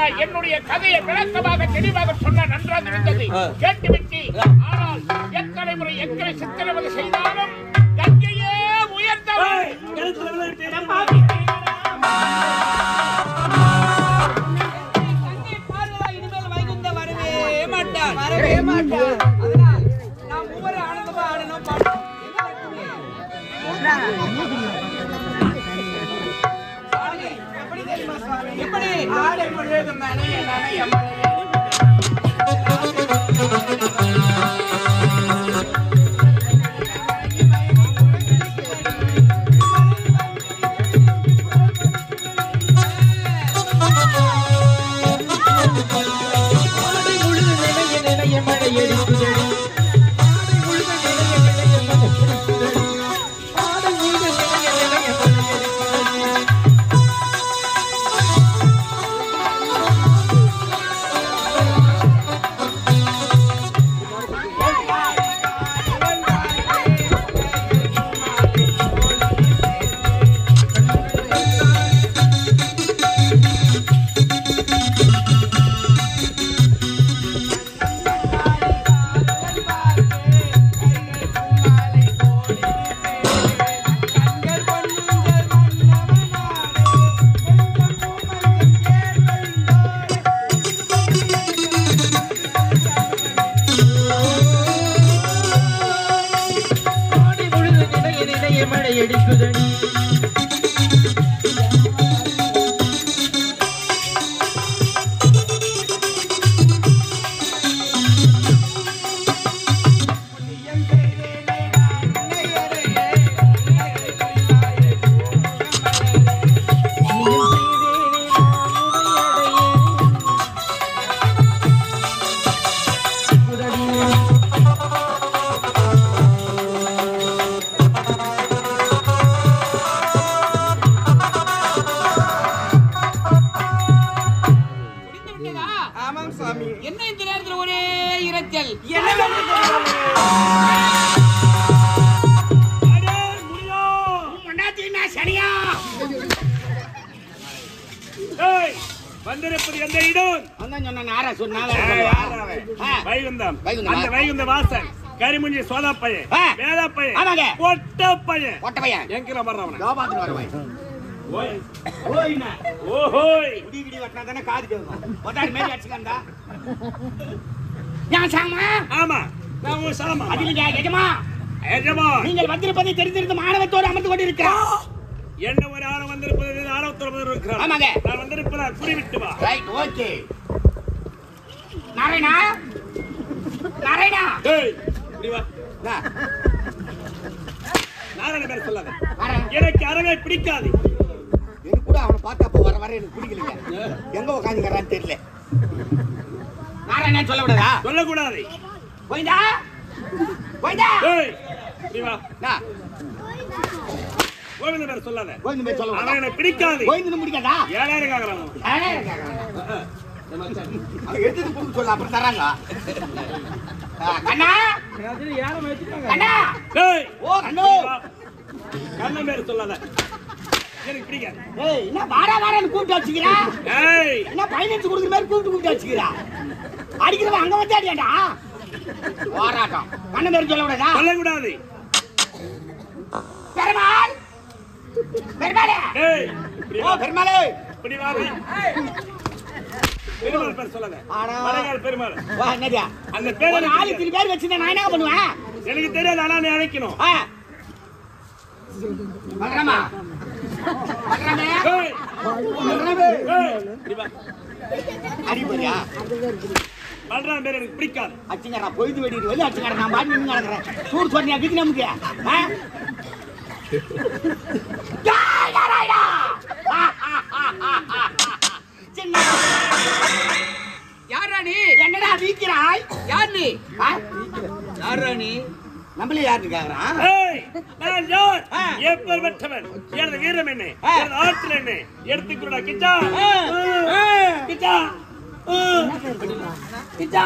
என்னுடைய கதையை விளக்கமாக தெளிவாக சொன்ன நன்றாக இருந்தது ஆ. கேட்டுவிட்டு ஆனால் எத்தனை முறை எத்தனை சித்திரவதை செய்தாலும் கங்கையே உயர்ந்தவள் கிணத்துல விழுந்துட்டேன். தங்கை பார்வதா இனிமேல் வைகுந்த வரவே மாட்டான் வரவே மாட்டான் அதனால் நாம் ஒவ்வொரு ஆனந்தமா ஆடணும் பாடணும் என்ன சுவாமி, எப்படி தெரியுமா சுவாமி? எப்படி ஆடை முழுவதும் நனைய நனைய மழையே. முடிந்து விட்டதா? ஆமாம் சுவாமி என்ன இந்த நேரத்தில் ஒரே இரைச்சல் என்ன அடே, முடியா. மண்டாத்தினா சரியா ஏய், வந்திருப்பது எந்த இடம் அதான் சொன்ன நாரா சொன்னாங்க ஏய், யாரா அவன்? ஆ. வைகுந்தம் வைகுந்தம். அந்த வைகுந்த வாசன் கரிமுஞ்சி சோதா பையன் ஆ. வேதா பையன் ஆமாங்க. ஒட்ட பையன் ஒட்ட பையன் எங்கிற வர்றவன கோபாத்துக்கு வருவாய் ஓய் ஓய்னா ஓஹோய் குடி கிடி வட்டினா தானே காது கேட்கும் ஒட்டாடி மேலே அடிச்சுக்கண்டா ஞான் சாமா ஆமா நான் உன் சாமா அதில் எஜமா எஜமா நீங்கள் வந்திருப்பதை தெரிந்திருந்து மாணவத்தோடு அமர்ந்து கொண்டிருக்கிறார் என்ன ஒரு ஆள் வந்திருப்பது ஆணவத்தில் இருக்கிறார் ஆமாங்க. நான் வந்திருப்பதா குறிவிட்டு வா ரைட் ஓகே நாராயணா நாராயணா ஏய், இப்படி வா இந்தா, நாராயண பேர் சொல்லாத வரேன். எனக்கு அறவே பிடிக்காது எனக்கு கூட அவனை பார்த்தா அப்போ வர வர எனக்கு பிடிக்கலைங்க எங்க உட்காந்துக்கிறான்னு தெரியல நாராயணன் சொல்ல விடாதா சொல்லக்கூடாது போய்தா போய்தா ஏய், இப்படி வா நான் கோவிந்த பேர் சொல்லாத கோவிந்த போய் சொல்ல அவன் விடாதா எனக்கு பிடிக்காது கோவிந்தன் முடிக்காதா ஏழாயிரம் கேக்குறான் அவன். நானே இருக்கேன். அவன் எடுத்து கொடுக்க சொல்ல அப்புறம் தராங்க ஆ, கண்ணா கண்ணா ஏய், ஓ கண்ணு இப்படி வா. கண்ணன் பேர் சொல்லாத எனக்கு பிடிக்காது ஏய் என்ன வாடா வாடான்னு கூப்பிட்டு வச்சுக்கிறா ஏய் என்ன பைனான்ஸ் கொடுக்குற மாதிரி கூப்பிட்டு கூப்பிட்டு வச்சுக்கிறா அடிக்கிறவன் அங்க வந்து அடியாண்டா போராட்டம் கண்ணன் பேர் சொல்ல விடாதா சொல்லக்கூடாது பெருமாள் பெருமாளே ஏய் இப்படி ஓ வா பெருமாளே இப்படி வா நீ. பெருமாள் பேர் சொல்லாத ஆடா. மலையாள பெருமாள் வா என்னடியா அந்த பேர் ஒரு எனக்கு ஆளு தெரியாது. திரு பேர் வச்சிருந்தா நான் என்ன பண்ணுவேன் எனக்கு தெரியாது ஆனா நீ அழைக்கணும் ஆ பல்ராமா பல்ராமே ஏய், பல்ராமே ஏய், இப்படி வா. அடிப்படியா பல்ராம் பேர் எனக்கு பிடிக்காது அச்சுங்கடா பொய்து வெடிட்டு வந்து அச்சுங்கடா நான் பாட்டு நின்று கிடக்குறேன் சூடு சொன்னியா விதி நமக்கு ஆ? ஜெய் நாராயணா! ஆ, ஆ, ஆ, ஆ, ஆ, ஆ. சின்ன யார் ராணி என்னடா வீக்கிறாய் யார் நீ ஆ? யார் ராணி நம்மளே யாரு கேக்குறான் ஏய், நான் யார் ஆ. எப்பேர் பெற்றவன் எனது வீரம் என்ன ஆ. எனது ஆற்றல் என்ன எடுத்துக்கூடா கிச்சா ஆ. ஆ. கிச்சா ஆ. கிச்சா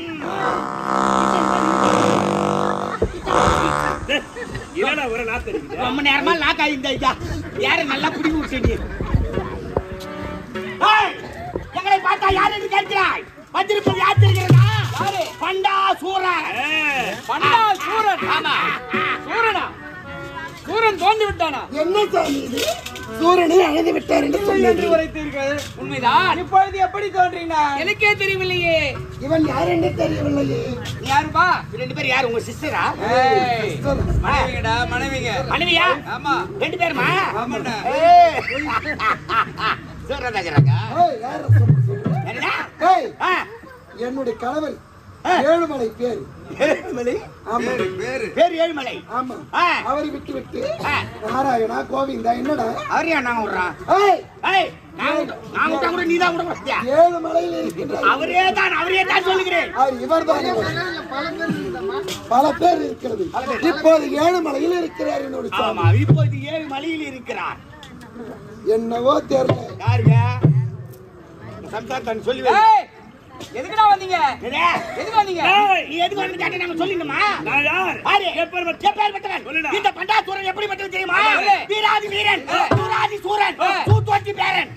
டேய், என்னடா ஒரு நாத்து அடிக்குது ரொம்ப நேரமா லாக் ஆயிருந்தா ஐயா யாரு நல்லா பிடிக்க விட்டு நீ ஏய், எங்கடா என்னை பார்த்தா யார் என்று கேட்கிறாய் வந்திருப்பது யார் தெரிகிறதா யாரு? பண்டா சூரன் பண்டா சூரன் ஆமா சூரனா சூரன் தோண்டி விட்டானா என்ன சாமி இது சூரனை அழைத்து விட்டார் என்று என்று சொன்னீர்கள் உரைத்தீர்கள் உண்மைதான் இப்பொழுது எப்படி தோன்றினார் எனக்கே தெரியவில்லையே இவன் யார் என்று தெரியவில்லையே நீ யாருப்பா ரெண்டு பேரும் யார் உங்க சிஸ்டரா ஏய், மனைவிங்கடா மனைவிங்க மனைவியா ஆமா ரெண்டு பேருமா ஆமாண்டா ஏய். சூரன் தாக்குறாங்க ஏய், யார சொல்லு, சொல்லு. என்னடா ஏய், ஆ, என்னுடைய கணவன் ஏழுமலை பேர் ஏழுமலை ஆமா பேரு பேர் ஏழுமலை ஆமா ஆ. அவரை விட்டு விட்டு ஆ. நாராயணா கோவிந்தா என்னடா அவர் ஏன் நாங்க விடுறான் ஏய், ஏய் நான் விட்ட- நான் விட்டா கூட நீதான் விட மாட்டியா ஏழுமலையில் இருக்கின்றார் அவரே தான் அவரே தான் சொல்லுகிறேன் அவர் இவர்தான் இவர். பல பேர் இருக்கிறது இப்போது ஏழுமலையில் இருக்கிறார் என்னோட சாமி ஆமா இப்போது ஏழு மலையில் இருக்கிறார் என்னவோ தெரியல யாருங்க சம்சாரத்தான் சொல்லி வை. ஏய், எதுக்குடா வந்தீங்க என்னடா? எதுக்கு வந்தீங்க நீ எதுக்கு வந்து கேட்ட நாங்க சொல்லிடுமா நான் யார் பாரு எப்பேற்பட்ட- எப்பேற்பட்டவன் சொல்லுடா. இந்த பண்டாசூரன் எப்படிப்பட்டவன் தெரியுமா சொல்லு. வீராதி வீரன் ஆ. சூராதி சூரன் ஆ. சூத்தோட்டி பேரன்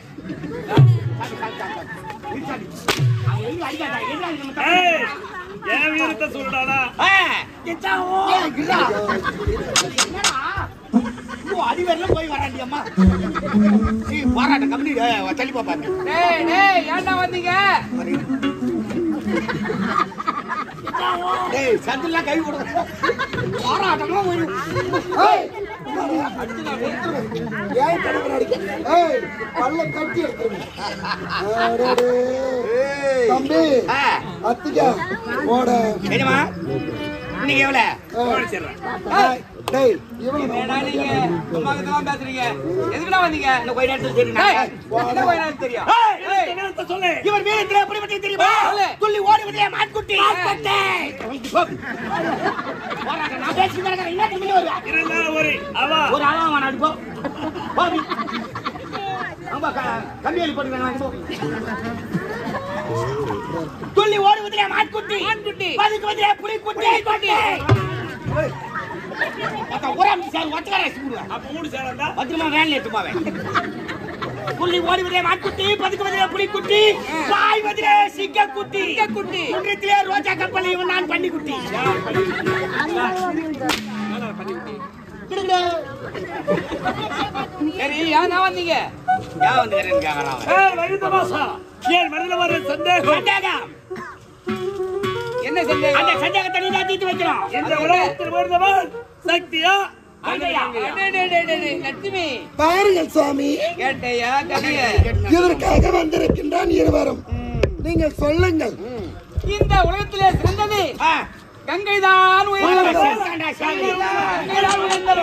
அவன் எங்க அடிக்காதா? எங்க அடிக்க ஏய், மாட்டான்? என் வீரத்தை சொல்லுடாடா ஆ, கிச்சாவோ. என்னடா? ஓ, அடிவரையிலும் போய் வராண்டி அம்மா நீ பாராட்ட கம்பெனி தள்ளி பாப்பாங்க டேய் டேய் ஏன்டா வந்தீங்க டேய் சந்திலாம் கை கொடுக்க பாராட்டம்லாம் ஒரு ஏய், ஏன் கணவன் அடிக்க ஏய் பல்ல கட்டி எடுத்துருங்க அடடே. தம்பி ஆ, அத்திக்கா போட என்னம்மா இன்னைக்கு எவ்வளவு ஏய், டேய் இவன் என்னடா நீங்க அம்மா கிட்ட தான் பேசுறீங்க எதுக்குடா வந்தீங்க இன்னும் கொஞ்ச நேரத்துல தெரியும் டேய், நான். என்ன வயநாடு தெரியும் ஏய், ஏய், வீரத்தை சொல்லு இவர் வீரத்தில் எப்படிப்பட்டது தெரியுமா சொல்லு. துள்ளி ஓடுவதே மான்குட்டி போராட்டம் நான் பேசிட்டு இருக்கிறேன் என்ன திரும்பி வருவா இருந்தாலும் ஒரு அவா ஒரு ஆளா அவன் அடிப்போம் போவி ஆமா க- கம்பி வலி போட்டுருக்காங்க துள்ளி ஓடுவதிலே மான்குட்டி மான்குட்டி. பதுக்குவதிலே புலிக்குட்டி குட்டி அக்கா ஊராம் சார் ஒத்தக்கார சொல்லுவேன் அப்ப மூணு சேலண்டா பத்திரமா வேன்ல எடுத்து போவேன் புள்ளி ஓடுவதிலே மான்குட்டி பதுக்குவதிலே புலிக்குட்டி பாய்வதிலே சிங்கக்குட்டி சிங்கக்குட்டி. குன்றத்திலே ரோஜா கப்பல் இவன் நான் பண்ணிக்குட்டி சரி ஏன் நான் வந்தீங்க ஏன் வந்துக்கிறேன்னு கேட்கறான் அவன். ஏய் வருத மாசா ஏன் மனதில் வர சந்தேகம் சந்தேகம் என்ன அந்த சந்தேகம் சந்தேகத்தை நீ தான் தீர்த்து வைக்கிறோம் இந்த உலகத்தில் வருந்தவன் சக்தியா ஆண்டையா? அடே, டே, டே, டே, டே, லட்சுமி பாருங்கள் சுவாமி கேட்டையா கதைய இதற்காக வந்திருக்கின்றான் இருவரும் நீங்கள் சொல்லுங்கள் இந்த உலகத்திலே சிறந்தது ஆ, கங்கைதான் உயர்ந்தது உட்கார்ந்தாண்டா, சாமி. கங்கைதான் உயர்ந்தது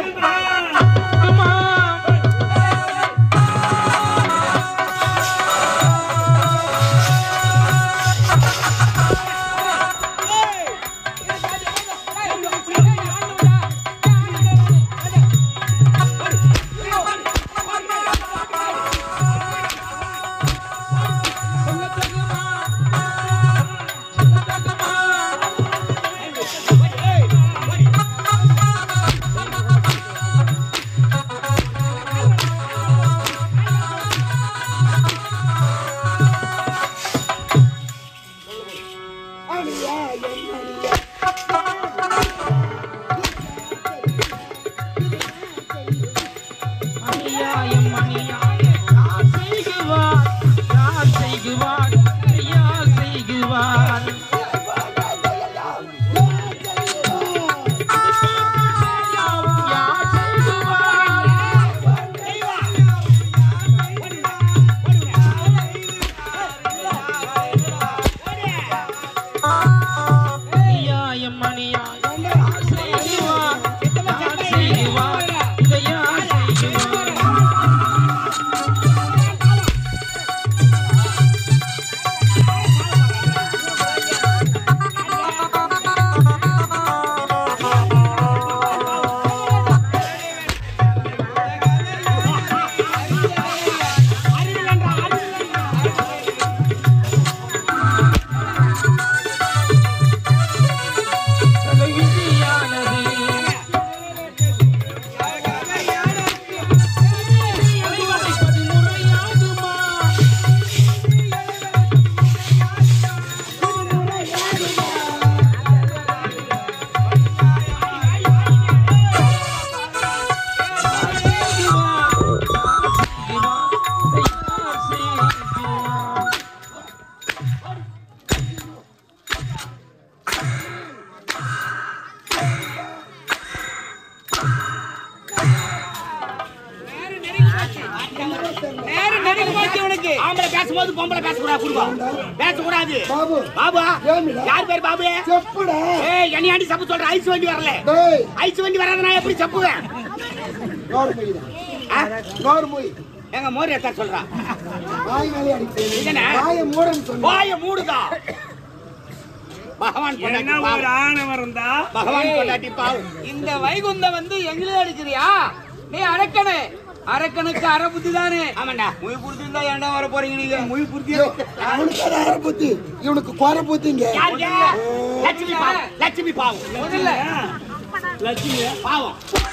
இருக்கு ஆம்பளை பேசும்போது பொம்பளை பேசக்கூடாது குடும்பம் பேசக்கூடாது பாபு பாபா ஏமிடா? யார் பேர் பாபு செப்புடா ஏய் என்னையாண்டி சப்பு சொல்ற ஐஸ் வண்டி வரல டேய் ஐஸ் வண்டி வராத நான் எப்படி சப்புவேன் நோர் மொய்டா ஆ? நோர் மொய் எங்க மோர் எத்தா சொல்றா வாய் மேலே அடிக்கிறேன் இதென்ன? வாயை மூடன்னு சொன்ன வாய மூடுதா பகவான் என்ன கொண்டாட்டி ஒரு பாவம். ஆணவம் இருந்தா பகவான் கொண்டாட்டி பாவம் இந்த வைகுந்தம் வந்து எங்களே அடிக்கிறியா நீ அரக்கனு அரக்கனுக்கு அற புத்தி தானே ஆமாண்டா முய் புரிஞ்சிருந்தா ஏன்டா வர போறீங்க நீங்க முய் புரிஞ்சி அவனுக்கு அது அரை புத்தி இவனுக்கு குறை புத்திங்க யாருங்க லட்சுமி பாவம் லட்சுமி பாவம் முதல்ல லட்சுமி பாவம்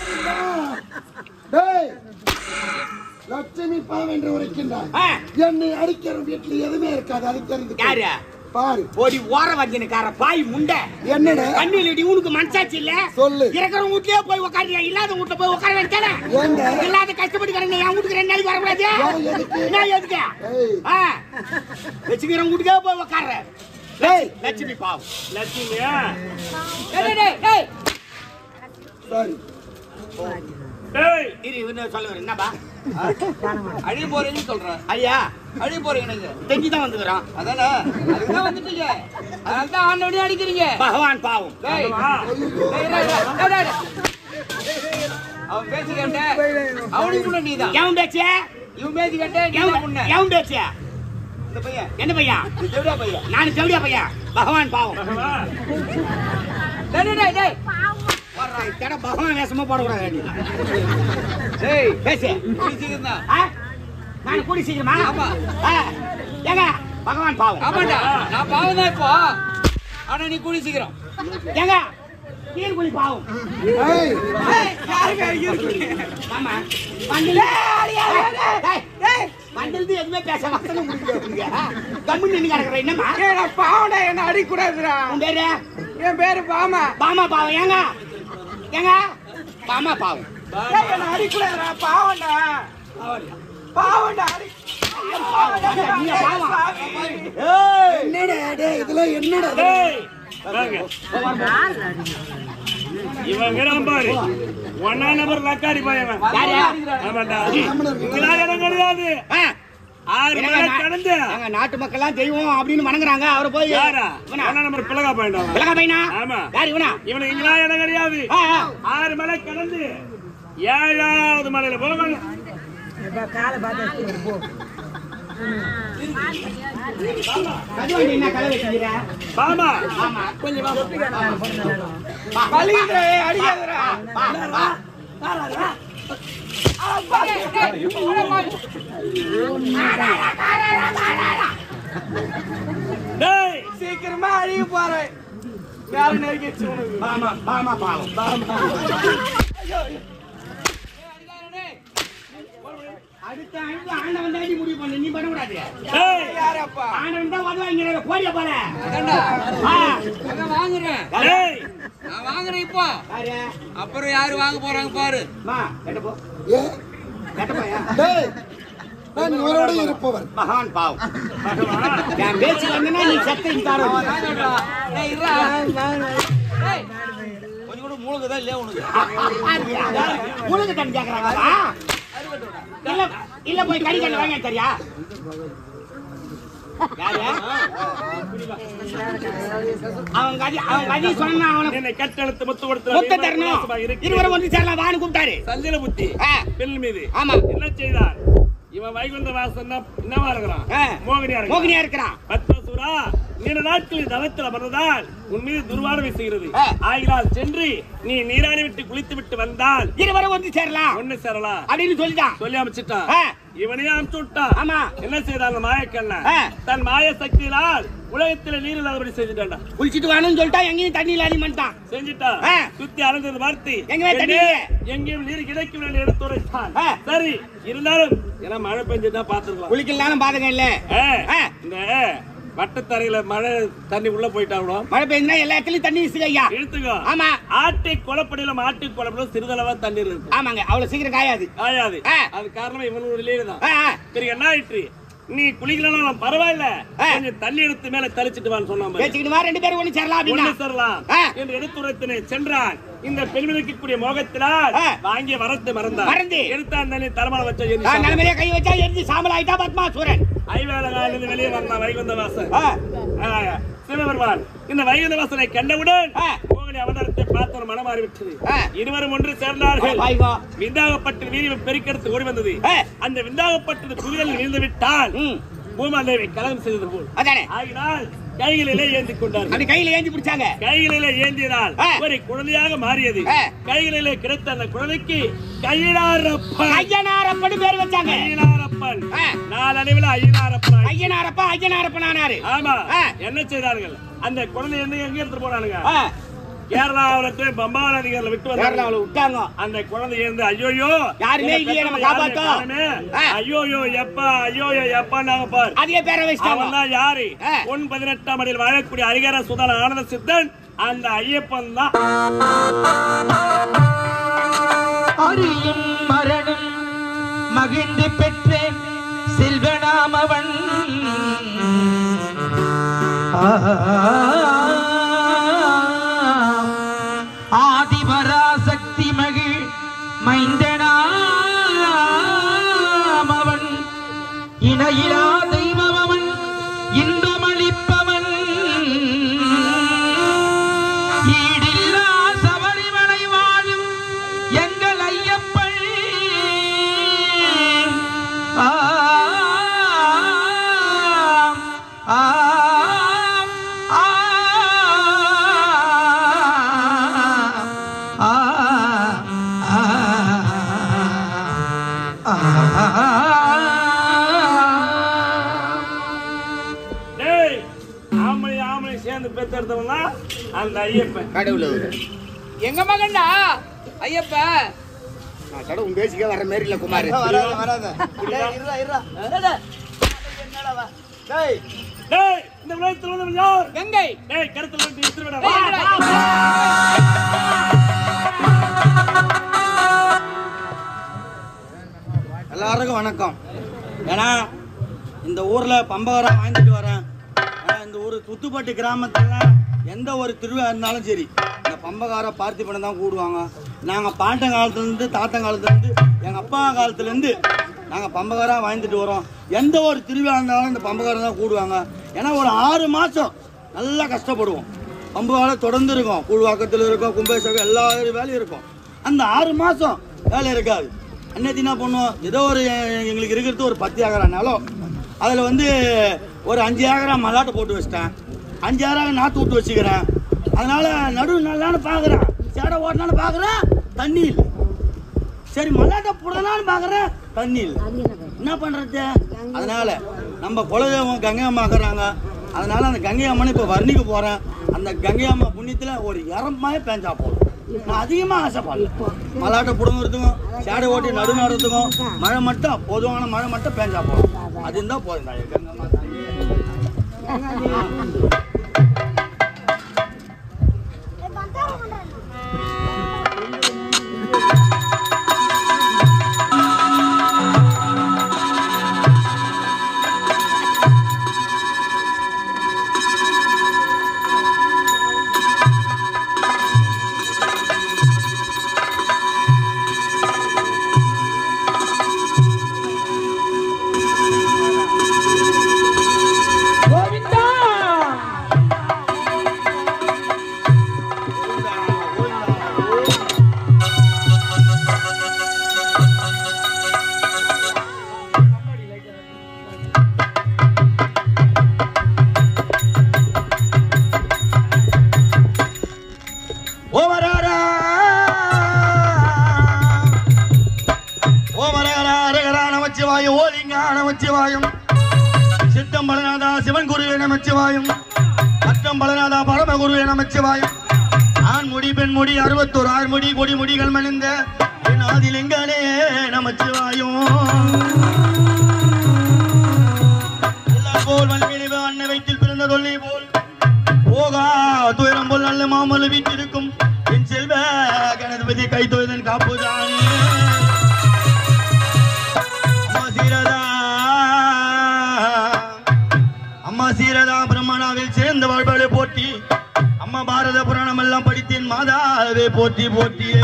டேய் லட்சுமி பாவம் என்று உரைக்கின்றான் ஆ, என்னை அடிக்கிற வீட்டுல எதுவுமே இருக்காது அது தெரிந்து கொள். யாரு பாரு ஓடி ஓர வஞ்சனுக்கார பாய் முண்டை என்னடா கண்ணிலடி உனக்கு மனசாட்சி இல்ல சொல்லு. இருக்கிற வீட்லயே போய் உட்காந்து இல்லாத வீட்டுல போய் உட்கார வேண்டியதானே ஏண்டா? இல்லாத கஷ்டப்பட்டு என் வீட்டுக்கு ரெண்டு நாளைக்கு வரக்கூடாது ஏன் எதுக்கு? என்ன எதுக்கு ஏய். ஆ, வச்சுக்கிறவங்க வீட்டுக்கே போய் உட்கார்ற டேய் லட்சுமி பாவம் லட்சுமியா டேய், டேய், டேய், டேய். சாரி டேய் இரு இவனு சொல்லுவார் என்னப்பா அழிய போறீங்கன்னு சொல்றேன் ஐயா அழிய போறீங்க நீங்க தெஞ்சி தான் வந்துக்கிறோம் அதானே அதுதான் வந்துட்டீங்க அதனால தான் ஆண்டவனே அடிக்கிறீங்க பகவான் பாவம் டேய் வா. டேய், டேய், டேய், டேய், டேய். அவன் பேச்சு கேட்ட அவனுக்கு முன்ன நீதான் எவன் பேச்சு இவன் பேச்சு கேட்ட நீ எவன் முன்ன எவன் பேச்சு இந்த பையன் என்ன பையன் இந்த தேவடா பையன் நான் செவிடியா பையன் பகவான் பாவம் வா. டேய் டேய், டேய் டேய் வர்றா, இத்தனை பகவான் வேஷமா போடக்கூடாது நீ. டேய் பேசு பிடிச்சிக்கிறதா ஆ? நான் கூடி சீக்கிரமா ஆமா. ஆ, ஏங்க பகவான் பாவம் ஆமாண்டா நான் பாவம் தான் இப்போ ஆனா நீ கூடி சீக்கிரம் ஏங்க நீர்குழி பாவம் ஏய் யாருங்க அடிக்கிறீங்க ஆமா வண்டில் வண்டில் எதுவுமே பேச வசன முடியல கம்முன்னு நின்று கிடக்குற என்னம்மா ஏடா பாவடா என்ன அடிக்கூடாதுடா உன் பேரு என் பேரு பாமா பாமா பாவம் ஏங்க ஏங்க பாமா பாவம் ஏய், என்ன அடிக்கூடாதுடா பாவம்டா பாவம்டா அடி நீ பாவம் ஏய் என்னடா டேய் இதெல்லாம் என்னடா இது? டேய் வாங்க இவன் கிராமம் பாரு ஒன்னா நம்பர் லக்காரி பையன் யாரு? ஆமாண்டா இங்கெல்லாம் இடம் கிடையாது ஆ, ஆறு என்னங்க, மணி நா- கடந்து எங்க நாட்டு மக்கள்லாம் தெய்வம் அப்படின்னு வணங்குறாங்க அவரை போய் யாரா இவனா? ஒன்னா நம்பர் பிளகா பாயிண்ட் விலகா பையனா ஆமா. யார் இவனா இவனுக்கு இங்கெல்லாம் இடம் கிடையாது ஆ, ஆ. ஆறு மலை கடந்து ஏழாவது மலையில போகணும் கதிவண்டி என்ன கதை வச்சுக்கிற பாமா ஆமா கொஞ்சம் வா. வலிக்குதுடா, ஏய், அடிக்காதடா. வா, வா. டேய் சீக்கிரமா அழிய போறேன் வேற நெருங்கிடுச்சு உனக்கு பாமா பாமா பாவம் பாமா அடுத்த ஆண்டு ஆண்டவன் தாண்டி முடிவு பண்ணு நீ பண்ணக்கூடாது டேய் யாரப்பா ஆண்டவன் தான் வருவாங்க கோடிய போல அதான்டா. ஆ. அதான் வாங்குறேன் டேய் நான் வாங்குறேன் இப்போ யாரு அப்புறம் யாரு வாங்க போறாங்க பாரு மா கெட்ட போ ஏ கெட்ட போயா டேய் நான் இவரோட இருப்பவன் மகான் பாவம் என் பேச்சு வந்தனா நீ செத்த இந்தாரோ வாங்கடா. ஏய், இருடா. ஏய், கொஞ்சம் கூட மூழ்குதா இல்லையா உனக்கு உனக்கு தண்ணி கேக்குறாங்களா இல்ல இல்ல போய் கறி கண்ணு வாங்க தெரியா யாரு அவன் கதி அவன் கதி சொன்னா அவனை என்னை கட்டெழுத்து முத்து கொடுத்து மொத்த தரணும் இருவரும் வந்து சேரலாம் வான்னு கூப்பிட்டாரு சந்திர புத்தி ஆ. பெண் மீது ஆமா. என்ன செய்தார் இவன் வைகுந்த வாசன் என்னவா இருக்கிறான் ஆ. மோகினியா இருக்கிறான் மோகினியா இருக்கிறான் பத்மசூரா நீண்ட நாட்களில் தவத்தில் அமர்ந்ததால் உன் மீது துர்வாடம் வீசுகிறது ஆ. ஆகினால் சென்று நீ நீராடி விட்டு குளித்து விட்டு வந்தால் இருவரும் வந்து சேரலாம் ஒண்ணு சேரலாம் அப்படின்னு சொல்லிட்டான் சொல்லி அமைச்சிட்டான் ஆ. இவனையே அமுச்சு விட்டான் ஆமா என்ன செய்தான் மாயக்கண்ணன் ஆ. தன் மாய சக்தியினால் உலகத்துல நீர் இல்லாதபடி செஞ்சுட்டான்டா குளிச்சிட்டு வான்னு சொல்லிட்டா எங்கேயும் தண்ணியில அடி பண்ணிட்டான் செஞ்சுட்டான் ஆ. சுத்தி அலைந்தது வார்த்தை எங்கேயுமே தண்ணி பெண்ணே, இல்லையே. எங்கேயும் நீர் கிடைக்கும் என்று எடுத்துரைத்தான் ஆ. சரி இருந்தாலும் ஏன்னா மழை பெஞ்சதுதான் பாத்துக்கலாம் குளிக்கலாம் பாதகம் இல்ல ஆ. இந்த வட்டத்தரையில மழை தண்ணி உள்ள போயிட்டாலும் மழை பெய்யுதுன்னா எல்லா இடத்துலயும் தண்ணி வீசுது ஐயா இழுத்துக்கோ ஆமா ஆட்டை கொலப்படியில மாட்டு கொலப்படியில சிறிதளவா தண்ணீர் இருக்கு ஆமாங்க அவ்வளவு சீக்கிரம் காயாது ஆயாது ஆ. அது காரணம் இவனோட லீடு தான் ஆ, ஆ. சரி என்ன ஆயிற்று நீ குளிக்கலாம் பரவாயில்ல ஆ. கொஞ்சம் தண்ணி எடுத்து மேல தெளிச்சிட்டு வான்னு சொன்னான் பாரு. பேச்சுக்கிட்டு வா ரெண்டு பேரும் ஒண்ணு சேரலாம் அப்படின்னா ஒண்ணு சேரலாம் ஆ. என்று எடுத்துரைத்தனை சென்றான் இந்த பெண் வைக்கக்கூடிய மோகத்தினால் ஆ. வாங்கிய வரத்து மறந்தான் மறந்து. எடுத்தான் தண்ணி தரமான வச்ச ஆ, நிலைமையிலே கை வச்சா எரிஞ்சு சாம்பல் ஆயிட்டா பத்மாசூரன் ஐவேலகாலிலிருந்து வெளியே வந்தான் வைகுந்த வாசன் ஆ, ஆ, சிவபெருமான் இந்த வைகுந்த வாசனை கண்டவுடன் ஆ. மோகினி அவதாரத்தை பார்த்து ஒரு மனம் மாறிவிட்டது ஆ. இருவரும் ஒன்று சேர்ந்தார்கள் பாய்கோ. விந்தாகப்பட்டு வீரியம் பெருக்கெடுத்து ஓடி வந்தது ஆ. அந்த விந்தாகப்பட்டது புரியல் விழுந்து விட்டால் ம். பூமாதேவி கலகம் செய்தது போல் அதானே ஆகினால் கைகளிலே ஏந்தி கொண்டார்கள் அப்படி கையில ஏந்தி பிடிச்சாங்க கைகளிலே ஏந்தியதால் ஆ. ஒரு குழந்தையாக மாறியது ஆ. கைகளிலே கிடைத்த அந்த குழந்தைக்கு கையினாரப்பன் ஐயனாரப்பன்னு பேர் வச்சாங்க கையினாரப்பன் ஆ. நாளடைவில் ஐயனாரப்பன் ஐயனாரப்பா ஐயனாரப்பன் ஆனாரு ஆமா ஆ. என்ன செய்தார்கள் அந்த குழந்தை என்ன எங்க எடுத்துட்டு போனானுங்க ஆ, கேரளாவில பம்பா நதிகர்ல விட்டு வந்தாங்க கேரளாவுல விட்டாங்க அந்த குழந்தை இருந்து ஐயோயோ யாருமே இல்லையே நம்ம காப்பாத்தோம். ஆ. ஐயோயோ எப்பா ஐயோயோ எப்பா நாங்க பார் அதே பேரை வச்சிட்டாங்க அவன் தான் யாரு ஆ. பொன் பதினெட்டாம் அடியில் வாழக்கூடிய அரிகர சுதன ஆனந்த சித்தன் அந்த ஐயப்பன் தான் அரியும் மரணம் மகிழ்ந்து பெற்றேன் செல்வனாமவன் ஆதிபராசக்தி மகிழ் மைந்தனாமவன் இணையிலா தெய்வமவன் இன்பமளிப்பவன் ஈடில்லா சபரிமலை வாழும் எங்கள் ஐயப்பன் ஆ, ஆ, ஆ, ஆ, ஆ. டேய் ஆம்பளை ஆம்பளை சேர்ந்து பெத்தெடுத்தவன் தான் அந்த ஐயப்பன் கடவுள் எங்க மகன்டா ஐயப்ப நான் கடவுள் பேசிக்க வர மாதிரி இல்ல குமார் வராத வராத டேய், இருடா, இருடா. டேய், டேய். என்னடா வா? டேய், டேய் இந்த உலகத்தில் உள்ளவன் யார் கங்கை டேய் கருத்துல வந்து இழுத்துட்டு விட ஏய், வா. என்னடா? எல்லாருக்கும் வணக்கம் ஏன்னா இந்த ஊரில் பம்பகரம் வாங்கிட்டு வரேன் ஆனா, இந்த ஊர் துத்துப்பட்டு கிராமத்துல எந்த ஒரு திருவிழா இருந்தாலும் சரி இந்த பம்பகார பார்த்திபனை தான் கூடுவாங்க நாங்கள் பாட்டன் காலத்துலேருந்து தாத்தன் காலத்துலேருந்து எங்கள் அப்பா காலத்துலேருந்து நாங்கள் பம்பகாரம் வாங்கிட்டு வரோம் எந்த ஒரு திருவிழா இருந்தாலும் இந்த பம்பகாரம் தான் கூடுவாங்க ஏன்னா ஒரு ஆறு மாதம் நல்லா கஷ்டப்படுவோம் பம்பு வேலை தொடர்ந்து இருக்கும் கூழ்வாக்கத்தில் இருக்கும் கும்பேசகம் எல்லா வேலையும் இருக்கும் அந்த ஆறு மாதம் வேலை இருக்காது அன்னைக்கு என்ன பண்ணுவோம் ஏதோ ஒரு எ- எங்களுக்கு இருக்கிறது ஒரு பத்து ஏக்கரா நிலம் அதில் வந்து ஒரு அஞ்சு ஏக்கரா மல்லாட்டை போட்டு வச்சிட்டேன் அஞ்சு ஏக்கரா நாற்று விட்டு வச்சுக்கிறேன் அதனால நடுவு நல்லான்னு பார்க்குறேன் சேடை ஓட்டலான்னு பார்க்குறேன் தண்ணி இல்லை சரி மல்லாட்டை புடலான்னு பார்க்குறேன் தண்ணி இல்லை என்ன பண்ணுறது அதனால நம்ம குலதெய்வம் கங்கை அம்மா இருக்கிறாங்க அதனால அந்த கங்கை அம்மனை இப்போ வர்ணிக்க போகிறேன் அந்த கங்கை அம்மா புண்ணியத்தில் ஒரு இரமாயே பேஞ்சா போதும் நான் அதிகமாக ஆசைப்படல மல்லாட்டை புடுங்கிறதுக்கும் சேடை ஓட்டி நடு நடுறதுக்கும் மழை மட்டும் பொதுவான மழை மட்டும் பேஞ்சா போதும் அது இருந்தால் போதும் தாயே, கங்கை அம்மா கோவிந்தா ஓமராரா ஓமராரா அரகரா நமச்சிவாயம் ஓலிங்கா நமச்சிவாயம் சித்தம் பலநாதா சிவன் குருவே நமச்சிவாயம் அத்தம் பலநாதா பரம குருவே நமச்சிவாயம் ஆண் முடி பெண் முடி அறுபத்தோரு ஆறு முடி கொடி முடிகள் மணிந்த என் ஆதிலிங்கனே நமச்சிவாயம் எல்லார் போல் வன்மிழிவு அன்னை வயிற்றில் பிறந்த தொல்லை போல் போகா துயரம் போல் நல்ல மாமல்லு வீட்டிருக்கும் என் செல்வ கணபதி கை தொழுதன் காப்புதானே அம்மா சீரதா அம்மா சீரதா பிரம்மணாவில் சேர்ந்த வாழ்வாளை போட்டி அம்மா பாரத புராணம் எல்லாம் படித்தேன் மாதாவே போற்றி போற்றியே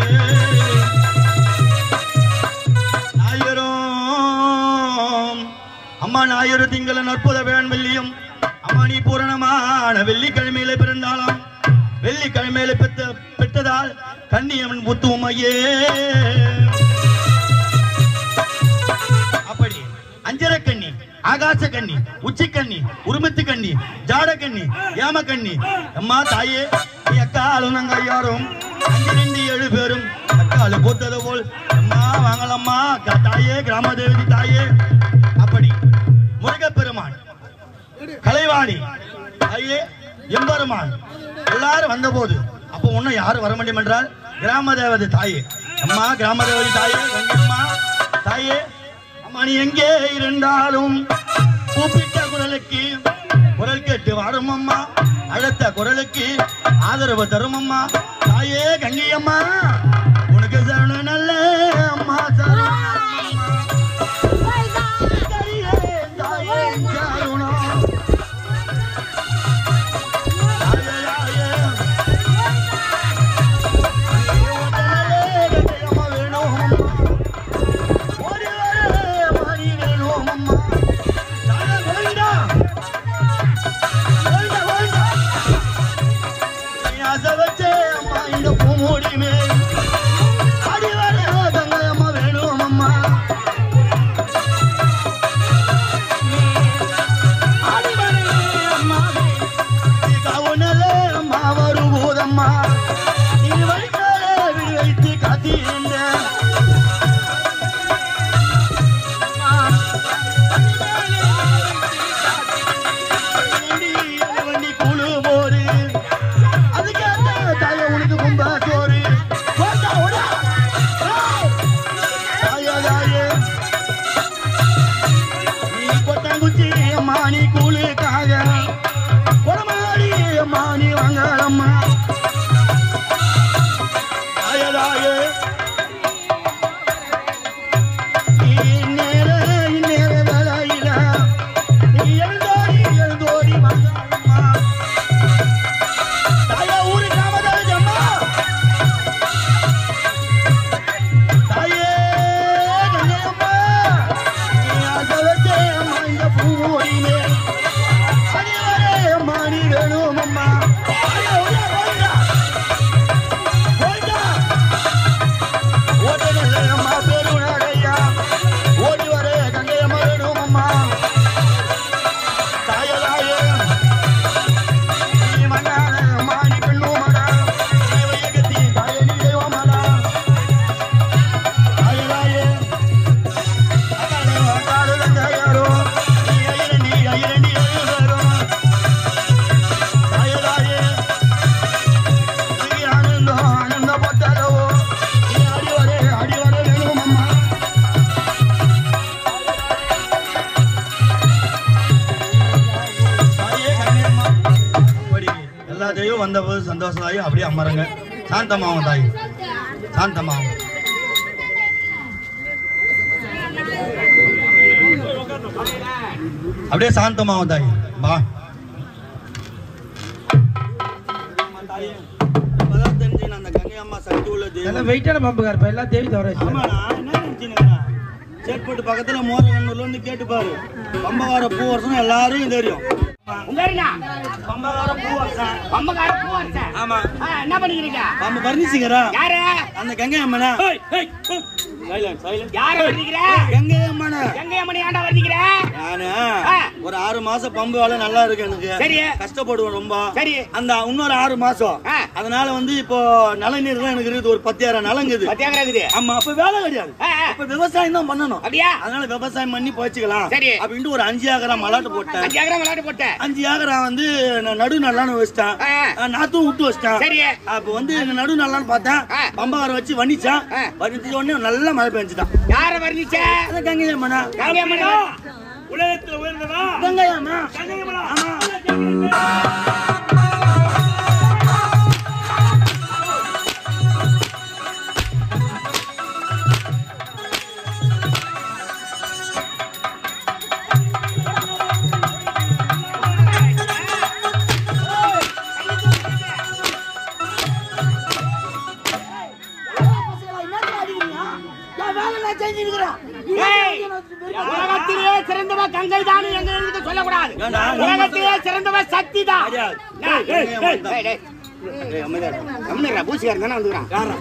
நாயரும் அம்மா அம்மா ஞாயிறு திங்கள அற்புத வேன் வெள்ளியும் அம்மா நீ பூரணமான வெள்ளிக்கிழமையில பிறந்தாளாம் வெள்ளிக்கிழமையில பெற்ற பெற்றதால் கண்ணியம்மன் முத்துவம் ஐயே அப்படி அஞ்சர கண்ணி ஆகாச கண்ணி உச்சி கண்ணி உருமத்து கண்ணி ஜாட கண்ணி ஏம கண்ணி அம்மா தாயே நீ அக்காலும் நாங்க ஐயாரும் அஞ்சு ரெண்டு ஏழு பேரும் அக்காலு பூத்தது போல் அம்மா வாங்கலம்மா க- தாயே கிராம தேவதி தாயே அப்படி முருகப்பெருமான் கலைவாணி தாயே எம்பெருமான் எல்லாரும் வந்தபோது அப்போ ஒன்னும் யாரும் வர முடியும் என்றால் கிராம தேவதை தாயே அம்மா கிராம தேவதை தாயே வெங்கம்மா தாயே அம்மா நீ எங்கே இருந்தாலும் கூப்பிட்ட குரலுக்கு குரல் கேட்டு வாரும் அம்மா அழுத்த குரலுக்கு ஆதரவு தரும் அம்மா தாயே கங்கியம்மா உனக்கு சரண நல்ல அம்மா சரணம் தாயே, தாயே, சரணம். தாயே, தாயே. நீ உடனே கங்கையம்மா வேணும் அம்மா. ஓடி வர மாறி வேணும் அம்மா. தாயே, கோவிந்தா. கோவிந்தா, கோவிந்தா. நீ ஆசை வச்சே அம்மா இந்த பூமூடி மேல். ஆடி வர கங்கையம்மா வேணும் அம்மா. ஆடி வர அம்மா நீ கவுனலே அம்மா வருவதம்மா. நீ வைத்தாலே விழி வைத்து காத்திருந்த வண்டி, அது வண்டி கூழு போரு. அதுக்கேத்த தாயே உனக்கு கும்ப சோறு. ஓடா, ஓடா. ஏய். தாயே, தாயே. நீ கொட்டாங்குச்சி அம்மா நீ கூழுக்காக கொடமாடி அம்மா நீ வாங்கலம்மா தாயே, தாயே. நீ இந்நேர, இந்நேர வேலையில நீ எழுந்தோடி, எழுந்தோடி வாங்கலம்மா. தாயே, ஊரு கிராமதாஜம்மா. தாயே, கங்கையம்மா. நீ ஆசை வச்சே அம்மா இந்த பூவோடி மேல். அடிவரே அம்மா நீ வேணும் அம்மா. தாயே, ஓடியா, ஓடியா. ஓடியா. ஓட்டனல்ல அம்மா பெருநடையா. ஓடி வரே கங்கையம்மா வேணும் அம்மா. தாயே, தாயே. நீ மண்ணான அம்மா நீ பெண்ணுமடா. நீ வையகத்தி தாயே நீ தெய்வமடா. தாயே, தாயே. அக்காலே வாக்காடு தந்தையாரோ. நீ ஐயரண்டி, ஐயரண்டி எழுதரோ. தாயே, தாயே. நீ ஆனந்தம், ஆனந்தப்பட்டளவோ. நீ ஆடி வரே, ஆடி வரே வேணும் அம்மா. தாயே, கண்ணியம்மா. அப்படி எல்லா தெய்வம் வந்தபோது சந்தோஷமாயி அப்படியே அமருங்க சாந்தமாவும் தாய் சாந்தமாவும் அப்படியே சாந்தமாவும் தாய் வா இப்பதான் தெரிஞ்சு அந்த கங்கை அம்மா சக்தி உள்ள தெய்வம் எல்லாம் வெயிட்டான பம்புக்கார் இப்ப எல்லாம் தேவி தவிர ஆமாண்ணா, என்ன நினைச்சுன்னுக்கிறா? சேட்பட்டு பக்கத்துல மோரகன்னூர்ல இருந்து கேட்டு பாரு பம்பகார பூ வருஷம் எல்லாரும் தெரியும் உங்க என்ன பம்பகார பூ வருஷம் பம்பக்கார பூ அரைச்சேன். ஆமா ஆ, என்ன பண்ணிக்கிறீங்க பம்ப பர்ணிசிங்கரா யாரு அந்த கங்கை அம்மனா சைலண்ட் சைலண்ட் யார வர்றீங்கிற கங்கை அம்மனா எங்க அம்மனி ஏன்டா வர்றீங்கிற நானு ஆ. ஒரு ஆறு மாசம் பம்பு வேலை நல்லா இருக்கு எனக்கு சரி. கஷ்டப்படுவேன் ரொம்ப சரி. அந்த இன்னொரு ஆறு மாசம் ஆ. அதனால வந்து இப்போ நலநீர் தான் எனக்கு இருக்குது ஒரு பத்தாயிரம் நிலங்குது பத்தியாகரா இருக்குது ஆமா அப்ப வேலை கிடையாது ஆ, ஆ. அப்ப விவசாயம் தான் பண்ணணும் அப்படியா அதனால விவசாயம் பண்ணி போச்சுக்கலாம் சரி. அப்படின்ட்டு ஒரு அஞ்சு ஏக்கரா மலாட்டு போட்டேன் பத்தியாகரா விளையாட்டு போட்டேன் அஞ்சு ஏக்கரா வந்து நான் நடு நல்லான்னு வச்சிட்டேன் ஆ. ஆ, நாத்தும் விட்டு வச்சிட்டேன் சரி. அப்ப வந்து நடு நல்லான்னு பார்த்தேன் ஆ. பம்பகார வச்சு வண்டிச்சான் ஆ. வண்டிச்ச உடனே நல்லா மழை பெஞ்சுட்டான் யார வர்ணிச்ச அதான் கங்கை அம்மனா கங்கை அம்மனி உலகத்துல உயர்ந்தவா கங்கை அம்மா கங்கையம்மனா? ஆமா எழுதிருக்கிறான் ஏய், உலகத்திலே சிறந்தவ கங்கை தான் எங்க எழுதி சொல்லக்கூடாது ஏண்டா? உலகத்திலே சிறந்தவ சக்தி தான் கிடையாது. ஏய், ஏய், கங்கை அம்மன் தான். ஏய், டேய். ஏய், அமைதியா இரு. கம்முனு இருடா, பூசிக்காரன் தானே வந்துக்கிறான் யாரா?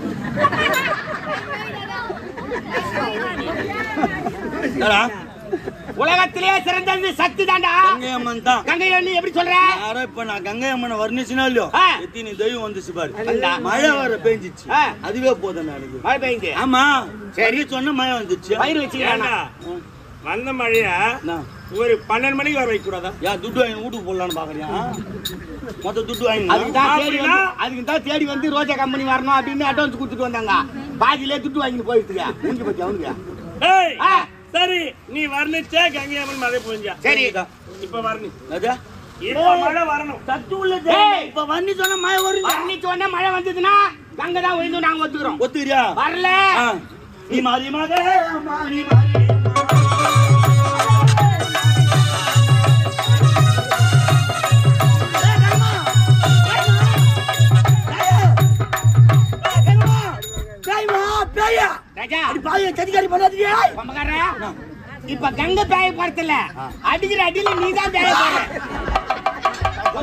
யாரா? உலகத்திலே சிறந்தது சக்தி தான்டா கங்கை அம்மன் தான் கங்கை நீ எப்படி சொல்ற யாரோ இப்ப நான் கங்கை அம்மனை வர்ணிச்சுனா இல்லையோ ஆ. எத்தினி தெய்வம் வந்துச்சு பாரு வந்தா. மழை வர பெஞ்சிச்சு ஆ. அதுவே போதும் எனக்கு மழை பெய்யுது ஆமா சரி. சரி சொன்ன மழை வந்துச்சு பயிர் வச்சுக்கிறானா ஏண்டா, வந்த மழைய என்ன? ஒரு பன்னெண்டு மணிக்கு வர வைக்க கூடாதா ஏன் துட்டு வாங்கி வீட்டுக்கு போடலான்னு பாக்குறியா மொத்த துட்டு வாங்கி அதுக்கு தான் தேடி அப்படின்னா? வந்து அதுக்கு தான் தேடி வந்து ரோஜா கம்பெனி வரணும் அப்படின்னு அட்வான்ஸ் கொடுத்துட்டு வந்தாங்க பாதியிலே துட்டு வாங்கிட்டு போயிட்டு முடிஞ்சு போச்சு அவனுக்கு ஏய் ஆ. சரி நீ வர்ணிச்ச கங்கை அம்மன் மழை புரிஞ்சா சரி இப்ப வர்ணி அதா? இப்ப மழை வரணும் சத்து உள்ளது ஏய். இப்ப வண்டி சொன்ன மழை வரும் வர்ணிச்ச உடனே மழை வந்ததுன்னா கங்கை தான் விழுந்து நாங்க ஒத்துக்கிறோம் ஒத்துக்கிறியா வரல ஆ. நீ மாறி மக மாறி மாறி ராஜா பொம்மக்காரன், இப்ப கங்கை பேய போறதில்ல அடிக்கிற அடியில நீ தான் பேய போற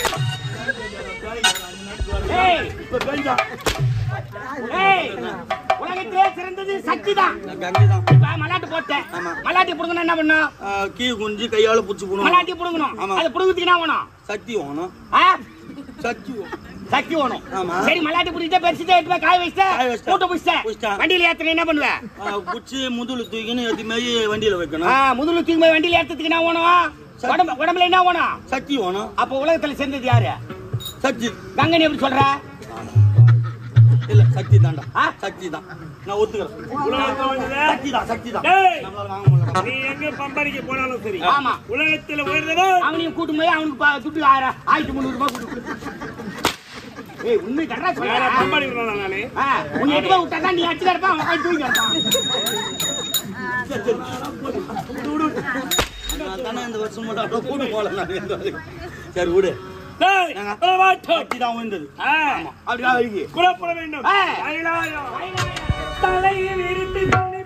ஏய், இப்ப பெய்தா ஏய், உலகத்திலே சிறந்தது சக்தி தான் கங்கை தான் இப்ப மலாட்டு போட்டேன் ஆமா. மலாட்டி புடுங்கணும் என்ன பண்ணும் ஆ, கீ குஞ்சு கையால புடிச்சு போடணும் மலாட்டி புடுங்கணும் ஆமா. அது புடுங்கத்துக்கு என்ன வேணும் சக்தி வேணும் ஆ? சக்தி வேணும். சக்தி வேணும் ஆமா. சரி மலாட்டி புடிச்சிட்டு பெருசுட்டு எடுத்து போய் காய காய வச்சுட்டு வச்சுட்டேன். மூட்டை புடிச்சிட்டேன் புடிச்சிட்டேன். வண்டியில ஏத்துன என்ன பண்ணுவ ஆ, புடிச்சு முதுகுல தூக்கின்னு எத்தி மாரி வண்டியில ஆ, வைக்கணும் முதுகுல தூக்கி போய் வண்டியில ஏத்துறதுக்கு என்ன வேணும் சக்தி. உடம்பு உடம்புல என்ன வேணும் சக்தி வேணும் அப்ப உலகத்துல சேர்ந்தது யாரு சக்தி கங்கன் எப்படி சொல்ற இல்ல சக்தி தான்டா ஆ? சக்தி தான் நான் ஒத்துக்கிறேன் உலகத்துல வந்தது சக்தி தான் சக்தி தான் டேய். நம்மளால வாங்க முடியல நீ எங்க பம்பரிக்க போனாலும் சரி ஆமா. உலகத்துல உயர்ந்தவன் அவனையும் கூட்டு போய் அவனுக்கு பா- துட்டு ஆயிரம் ஆயிரத்தி முந்நூறு ரூபாய் கொடு ஏய் உண்மை கரெக்டா வேற சொல்ற பம்பரிக்கிறோம் நானு ஆ, உன்னை எட்டு போய் விட்டா தான் நீ அடிச்சு கிடப்பா அவன் உட்காந்து தூங்கி கிடப்பான் நான் தானே இந்த வருஷம் மட்டும் அப்படியே கூட்டு போகல நான் எந்த வேலைக்கும். சரி விடு டேய், ஏங்க? போராட்டம். சக்தி தான் விழுந்தது ஆ, அப்படியா அழுகி குலப்பட வேண்டும் ஆ. கைலாயம். தலையில் இருந்து தன்னை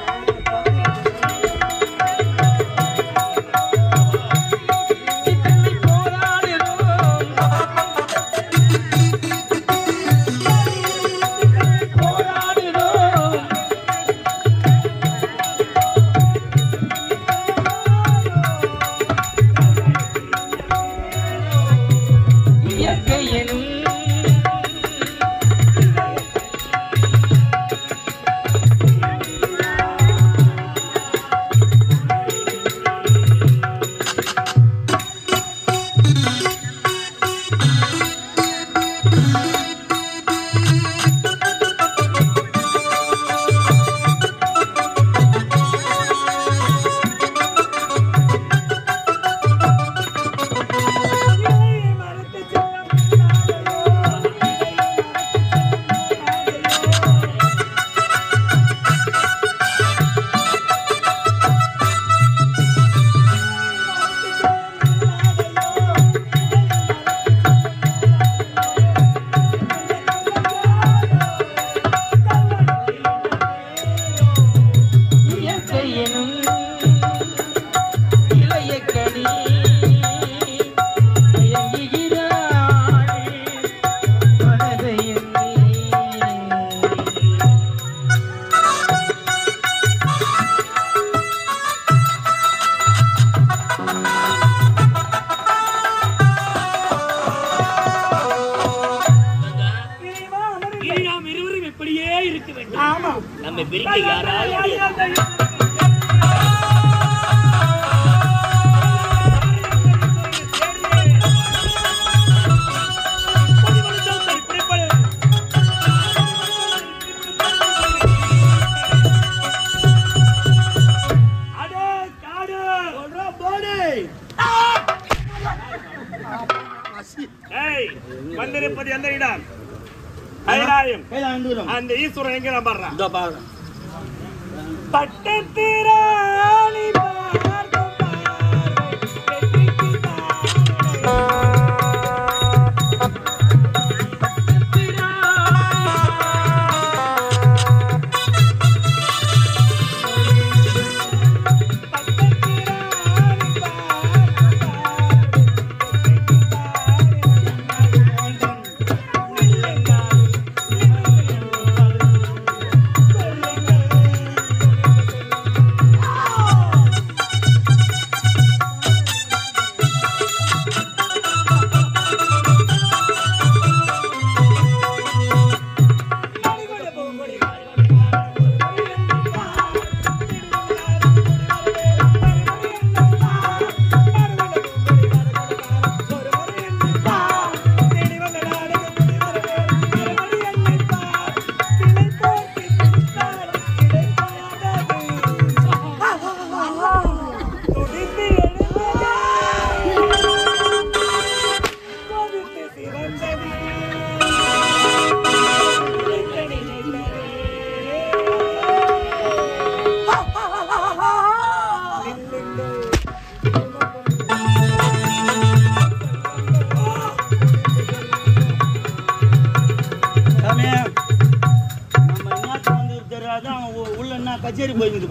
இனி நாம் இருவரும் இப்படியே இருக்க வேண்டும் ஆமா நம்ம பிரிக்க யாராலும் முடியாது. அடே, காடு. ஏய், வந்திருப்பது எந்த இடம் கைலாயம் கையில வந்துடும் அந்த ஈஸ்வரன் எங்க நான் பாடுறான் இதோ பாரு பட்டத்திராணி பார்க்கும் பார்வை வெற்றிக்கு தானே.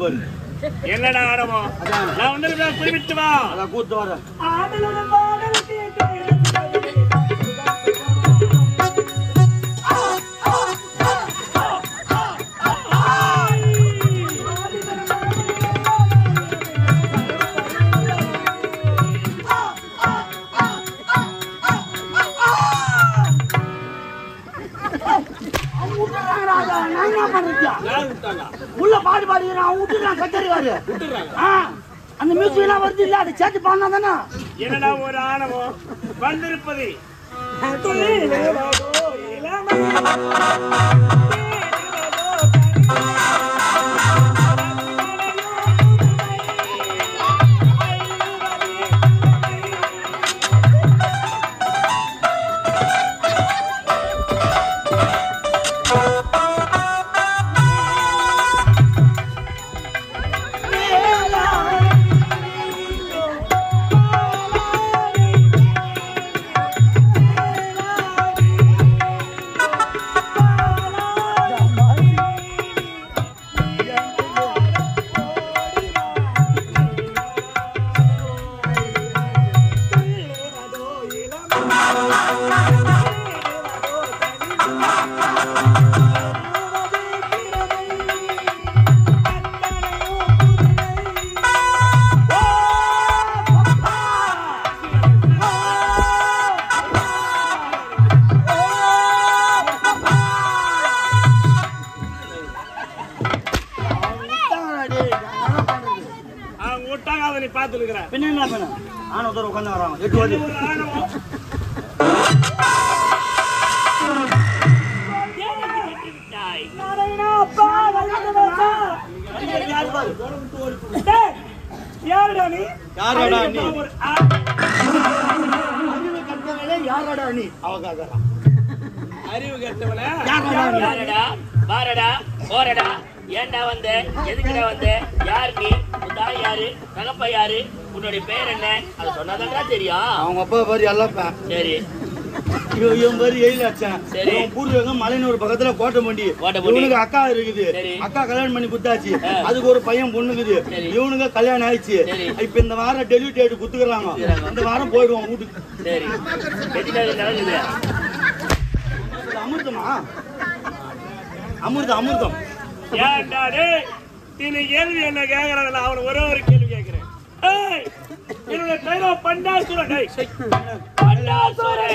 பாரு என்னடா ஆடமோ அதான். நான் வந்து குறிப்பிட்டு வா அதான் கூத்து வர நான் என்ன பண்றது யார் விட்டாங்க உள்ள பாடு பாடுகிறான் அவன் விட்டுறான் கத்தறிவாரு ஆ அந்த மியூசிக் எல்லாம் வருது இல்ல அதை சேர்த்து பாடினா தானே என்னடா ஒரு ஆணவம் வந்திருப்பது அவங்க விட்டாங்க அதை நீ பார்த்துருக்குற பின்ன என்ன பண்ண ஆனத்தோட உட்காந்து வராங்க எட்டு வந்து ஒரு ஆணவம் யாருடா நீ யாரடா நீ ஒரு ஆ- அறிவு கட்டவளே யாரடா நீ அவ கேக்குறான் அறிவு கெட்டவன யாரடா வாரடா போறடா ஏன்டா வந்த எதுக்குடா வந்த யார் நீ உன் தாய் யாரு தகப்பா யாரு உன்னுடைய பேர் என்ன அது சொன்னாதான் தெரியும் அவங்க அப்பா பாரு எல்லாம் பா- சரி இவன் இவன் பாரு ஏழு லட்சம் சரி. இவன் பூர்வீகம் மலையனூர் பக்கத்துல கோட்டமண்டி கோட்டமண்டி. இவனுக்கு அக்கா இருக்குது சரி. அக்கா கல்யாணம் பண்ணி குத்தாச்சு ஆ. அதுக்கு ஒரு பையன் பொண்ணுக்குது சரி. இவனுக்கு கல்யாணம் ஆயிடுச்சு சரி. இப்ப இந்த வாரம் டெலிவரி டேட் குத்துக்கிறாங்க குத்துக்கறாங்க. இந்த வாரம் போயிடுவான் வீட்டுக்கு சரி எதுக்காக நடக்குது இது அமிர்தமா அமிர்தம் அமிர்தம் ஏன்டா டேய் நீ கேள்வி என்ன கேக்குறதுல அவன ஒரே ஒரு கேள்வி கேக்குறேன் ஏய் என்னோட பேரோ பண்டாசுரன் டேய் சை. பண்டாசுரன்.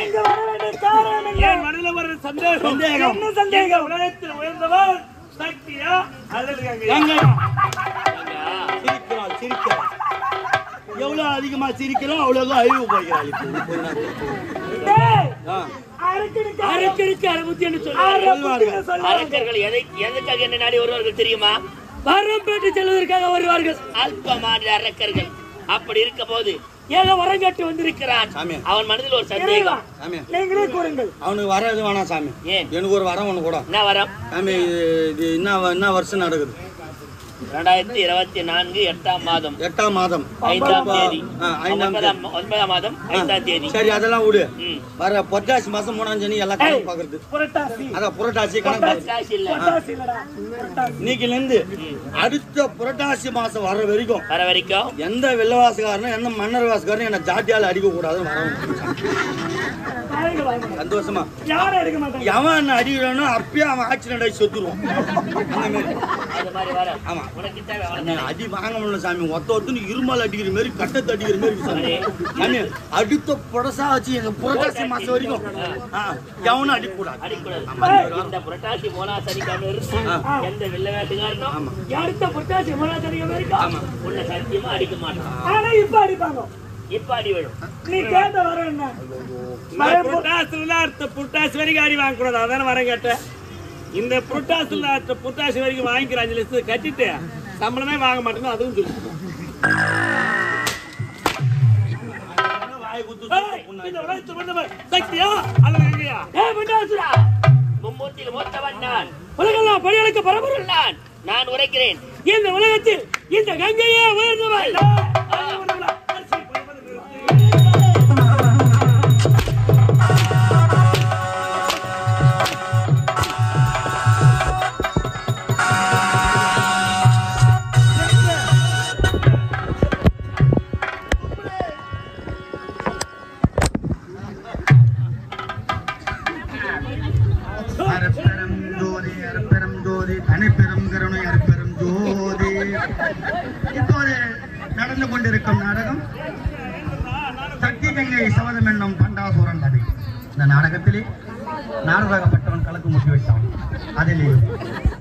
என் மனதில் வர்ற சந்தேகம் சந்தேகம். என்ன சந்தேகம் உலகத்தில் உயர்ந்தவன் சக்தியா அல்லது கங்கையா? வெங்காயம் ஏண்டா? சிரிக்கிறான் சிரிக்கிறான் எவ்வளவு அதிகமா சிரிக்கிறோம் அவ்வளவு அழிவு போய்கிறாள் இப்போ ஆ. அரக்கருக்கு அறுபத்தி ஒண்ணு சொல்லுவார்கள். சொல்வார்கள். அரக்கர்கள் எதை எதுக்காக என்ன நாடி வருவார்கள் தெரியுமா வரம் பெற்று செல்வதற்காக வருவார்கள் அல்பமான அரக்கர்கள் அப்படி இருக்க போது ஏதோ வரம் கட்டு வந்திருக்கிறான் சாமி. அவன் மனதில் ஒரு சந்தேகம் சாமி நீங்களே கூறுங்கள் அவனுக்கு வர எதுவும் வேணாம் சாமி ஏன் எனக்கு ஒரு வரம் ஒண்ணு கூட என்ன வரம் சாமி இது இது என்ன வ- என்ன வருஷம் நடக்குது இரண்டாயிரத்தி இருபத்தி நான்கு எட்டாம் மாதம் எட்டாம் மாதம் ஐந்தாம் தேதி ஆ, ஐந்தாம் தேதி ஒன்பதாம் ஒன்பதாம் மாதம் ஐந்தாம் தேதி சரி அதெல்லாம் விடு ம். வர பொட்டாசி மாசம் மூணாம் சனி எல்லாம் கணக்கு பாக்குறது புரட்டாசி அதான் புரட்டாசி கணக்கு பாக்குறது. காசு இல்ல புரட்டாசி இல்லடா புரட்டாசி இன்னைக்குல இருந்து அடுத்த புரட்டாசி மாசம் வர வரைக்கும் வர வரைக்கும் எந்த வெள்ளவாசக்காரனும் எந்த மன்னர் வாசக்காரனும் என்ன ஜாட்டியால அடிக்க கூடாதுன்னு வரணும் நாளைக்கு வாங்க சந்தோஷமா யாரும் எடுக்க மாட்டாங்க எவன் என்ன அடிக்கிறானோ அப்பயே அவன் ஆக்சிடென்ட் ஆகி செத்துருவான் அந்த மாதிரி அது மாதிரி வர ஆமா. உனக்கு தேவை நீ அவ்வளவுதானே? அடி வாங்க முடியல சாமி ஒத்த ஒருத்தனு இருமல் அடிக்கிற மாதிரி கட்டத்தை அடிக்கிற மாதிரி இருக்கு சாமி சாமி அடுத்த புடசா வச்சு எங்க புரட்டாசி மாசம் வரைக்கும் ஆ, எவனும் அடிக்க கூடாது அடிக்கூடாது இந்த புரட்டாசி போனா சனிக்கிழமை இருக்கு ஆ. எந்த வெள்ள வேட்டுக்காரனும் ஆமா. அடுத்த புரட்டாசி மூணாம் தேதி வரைக்கும் உன்னை சத்தியமா அடிக்க மாட்டான் ஆனா இப்ப அடிப்பாங்க இப்ப அடி விழும் நீ கேட்ட வர என்ன நான் புரட்டாசில அடுத்த புரட்டாசி வரைக்கும் அடி வாங்க கூடாது அதான வரம் கேட்டேன் இந்த புரட்டாசில அடுத்த புரட்டாசி வரைக்கும் வாங்கிக்கிற அஞ்சு லட்சம் கட்டிட்டு சம்பளமே வாங்க மாட்டேன்னு அதுவும் சொல்லு வாய் குத்து ஏய், இந்த உலகத்தில் வந்தவன் சக்தியா அல்லது கங்கையா ஏய் பண்டாசுரா மும்மூர்த்தியில் மூத்தவன் நான் உலகெல்லாம் பணியளுக்கு பரபொருள் நான் நான் உரைக்கிறேன் இந்த உலகத்தில் இந்த கங்கையே உயர்ந்தவன் இப்போது நடந்து கொண்டிருக்கும் நாடகம் சக்தி கங்கை சபதம் என்னும் பண்டாசூரன் கதை இந்த நாடகத்திலே நாடகப்பட்டவன் கலக்கு முட்டி வைத்தான் அதிலே